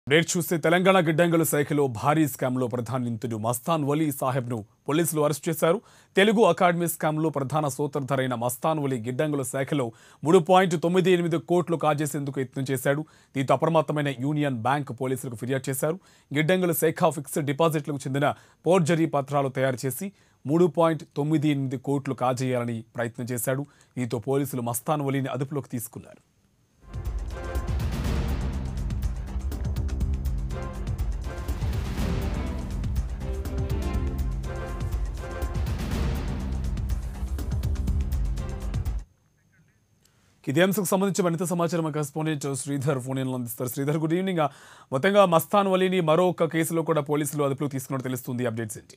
rate చూస్తే తెలంగాణ గిడ్డంగుల శాఖలో భారీ స్కామ్లో ప్రధాన నిందితుడు మస్తాన్ వలీ సాహెబ్ను పోలీసులు అరెస్ట్ చేశారు తెలుగు అకాడమీ స్కామ్లో ప్రధాన సూత్రధారైన మస్తాన్ వలీ గిడ్డంగుల శాఖలో మూడు పాయింట్ తొమ్మిది ఎనిమిది కోట్లు కాజేసేందుకు యత్నం చేశాడు దీంతో అప్రమత్తమైన యూనియన్ బ్యాంక్ పోలీసులకు ఫిర్యాదు చేశారు గిడ్డంగుల శాఖ ఫిక్స్డ్ డిపాజిట్లకు చెందిన పోర్జరీ పత్రాలు తయారు చేసి మూడు పాయింట్ తొమ్మిది ఎనిమిది కోట్లు కాజేయాలని ప్రయత్నం చేశాడు దీంతో పోలీసులు మస్తాన్ వలీని అదుపులోకి తీసుకున్నారు ఇదే అంశకు సంబంధించి మరింత సమాచారం మా కరెస్పాండెంట్ శ్రీధర్ ఫోన్ ఇన్లో అందిస్తారు శ్రీధర్ గుడ్ ఈవినింగ్ మొత్తంగా మస్తాన్ వలీని మరో ఒక కేసులో కూడా పోలీసులు అదుపులోకి తీసుకున్నట్టు తెలుస్తుంది అప్డేట్స్ ఏంటి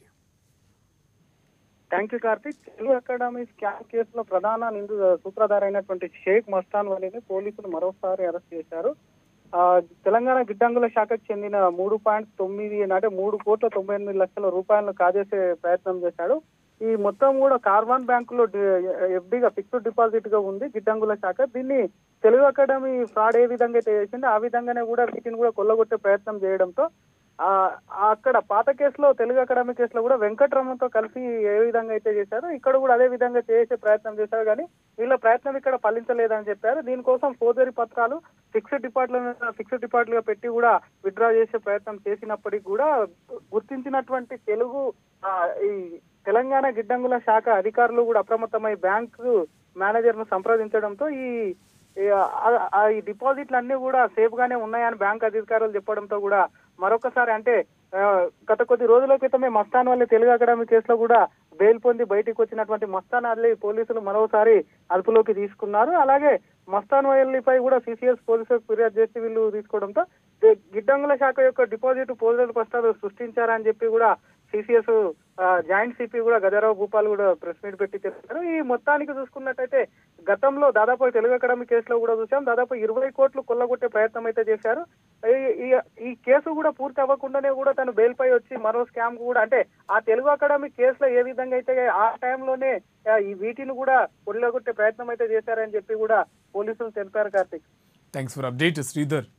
thank you Karthik Telugu academy scam కేసులో ప్రధాన నిందు సూత్రధార అయినటువంటి షేక్ మస్తాన్ వలీని పోలీసులు మరోసారి అరెస్ట్ చేశారు ఆ, తెలంగాణ గిడ్డంగుల శాఖకు చెందిన మూడు పాయింట్ తొమ్మిది అంటే మూడు కోట్ల తొంభై ఎనిమిది లక్షల రూపాయలను కాజేసే ప్రయత్నం చేశాడు ఈ మొత్తం కూడా కార్బన్ బ్యాంకులో ఎఫ్డీగా ఫిక్స్డ్ డిపాజిట్ గా ఉంది గిడ్డంగుల శాఖ దీన్ని తెలుగు అకాడమీ ఫ్రాడ్ ఏ విధంగా అయితే చేసిందో ఆ విధంగానే కూడా వీటిని కూడా కొల్లగొట్టే ప్రయత్నం చేయడంతో ఆ అక్కడ పాత కేసులో తెలుగు అకాడమీ కేసులో కూడా వెంకటరమణతో కలిసి ఏ విధంగా అయితే చేశారో ఇక్కడ కూడా అదే విధంగా చేసే ప్రయత్నం చేశారు కానీ వీళ్ళ ప్రయత్నం ఇక్కడ ఫలించలేదని చెప్పారు దీనికోసం ఫోర్జరీ పత్రాలు ఫిక్స్డ్ డిపాజిట్ ఫిక్స్డ్ డిపాజిట్ గా పెట్టి కూడా విత్డ్రా చేసే ప్రయత్నం చేసినప్పటికీ కూడా గుర్తించినటువంటి తెలుగు ఆ, ఈ తెలంగాణ గిడ్డంగుల శాఖ అధికారులు కూడా అప్రమత్తమై బ్యాంకు మేనేజర్ ను సంప్రదించడంతో ఈ ఈ ఆ- ఆ ఈ డిపాజిట్లు అన్ని కూడా సేఫ్ గానే ఉన్నాయని బ్యాంక్ అధికారులు చెప్పడంతో కూడా మరొకసారి అంటే ఆ, గత కొద్ది రోజుల క్రితమే మస్తాన్ వల్లి తెలుగు అకాడమీ కేసులో కూడా బెయిల్ పొంది బయటికి వచ్చినటువంటి మస్తాన్ అల్లి పోలీసులు మరోసారి అదుపులోకి తీసుకున్నారు అలాగే మస్తాన్ వల్లిపై కూడా సిసిఎస్ పోలీసులకు ఫిర్యాదు చేసి వీళ్ళు తీసుకోవడంతో గి- గిడ్డంగుల శాఖ యొక్క డిపాజిట్ పోజల్ పత్రాలు సృష్టించారని చెప్పి కూడా సిసిఎస్ జాయింట్ సిపి కూడా గజారావు భూపాల్ కూడా ప్రెస్ మీట్ పెట్టి తెలిపారు ఈ మొత్తానికి చూసుకున్నట్టయితే గతంలో దాదాపు తెలుగు అకాడమీ కేసులో కూడా చూసాం దాదాపు ఇరవై కోట్లు కొల్లగొట్టే ప్రయత్నం అయితే చేశారు ఈ- ఈ- ఈ కేసు కూడా పూర్తి అవ్వకుండానే కూడా తను బెయిల్ పై వచ్చి మరో స్కామ్ కూడా అంటే ఆ తెలుగు అకాడమీ కేసులో ఏ విధంగా అయితే ఆ టైంలోనే ఆ, ఈ వీటిని కూడా కొల్లగొట్టే ప్రయత్నం అయితే చేశారని చెప్పి కూడా పోలీసులు తెలిపారు Karthik thanks for update Sridhar